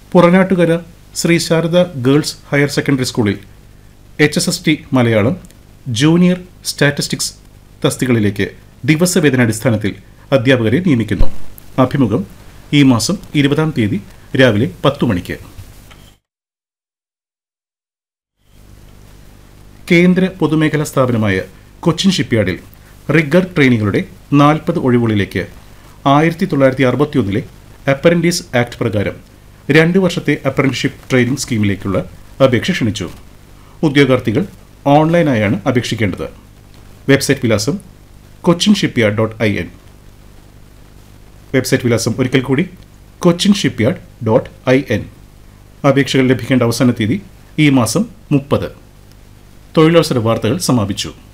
Puranattukara Shri Sharada girls higher secondary സ്കൂളിൽ H S S T Malayalam junior statistics തസ്തികളിലേക്ക് ദിവസവേതനാടിസ്ഥാനത്തിൽ അധ്യാപകരെ നിയമിക്കുന്നു അഭിമുഖം ഈ മാസം ഇരുപതാം തീയതി രാവിലെ പത്തു മണിക്ക് കേന്ദ്ര പൊതുമേഖലാ സ്ഥാപനമായ കൊച്ചിൻ ഷിപ്പ്യാർഡിൽ റിഗർ ട്രെയിനികളുടെ നാൽപ്പത് ഒഴിവുകളിലേക്ക് ആയിരത്തി തൊള്ളായിരത്തി അറുപത്തിയൊന്നിലെ അപ്പറൻറ്റീസ് ആക്ട് പ്രകാരം രണ്ട് വർഷത്തെ അപ്പറൻറ്റിഷിപ്പ് ട്രെയിനിംഗ് സ്കീമിലേക്കുള്ള അപേക്ഷ ക്ഷണിച്ചു ഉദ്യോഗാർത്ഥികൾ ഓൺലൈനായാണ് അപേക്ഷിക്കേണ്ടത് വെബ്സൈറ്റ് വിലാസം Cochin shipyard dot I N website വിലാസം ഒരിക്കൽ കൂടി Cochin shipyard dot I N അപേക്ഷകൾ ലഭിക്കേണ്ട അവസാന തീയതി ഈ മാസം മുപ്പത് തൊഴിലവസര വാർത്തകൾ സമാപിച്ചു